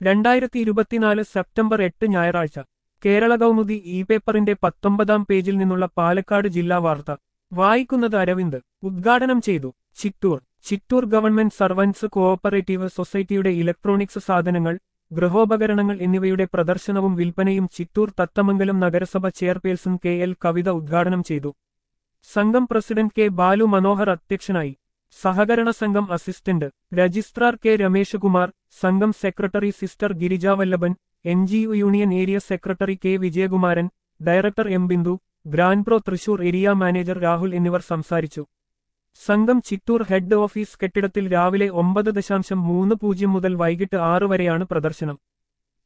രണ്ടായിരത്തി ഇരുപത്തിനാല് സെപ്റ്റംബർ എട്ട് ഞായറാഴ്ച കേരള കൗമുദി ഇ പേപ്പറിന്റെ പത്തൊമ്പതാം പേജിൽ നിന്നുള്ള പാലക്കാട് ജില്ലാ വാർത്ത വായിക്കുന്നത് അരവിന്ദ് ഉദ്ഘാടനം ചെയ്തു Chittur Chittur government servants cooperative സൊസൈറ്റിയുടെ ഇലക്ട്രോണിക്സ് സാധനങ്ങൾ ഗൃഹോപകരണങ്ങൾ എന്നിവയുടെ പ്രദർശനവും വിൽപ്പനയും ചിറ്റൂർ തത്തമംഗലം നഗരസഭ ചെയർപേഴ്സൺ കെ എൽ കവിത ഉദ്ഘാടനം ചെയ്തു സംഘം പ്രസിഡന്റ് കെ ബാലു മനോഹർ അധ്യക്ഷനായി സഹകരണ സംഘം assistant registrar K Ramesh Kumar സംഘം secretary sister Girija Vallabhan N G U union area secretary K Vijayakumaran director M Bindu grand pro Thrissur area manager Rahul എന്നിവർ സംസാരിച്ചു സംഘം ചിറ്റൂർ ഹെഡ് ഓഫീസ് കെട്ടിടത്തിൽ രാവിലെ ഒമ്പത് ദശാംശം മൂന്ന് പൂജ്യം മുതൽ വൈകിട്ട് ആറ് വരെയാണ് പ്രദർശനം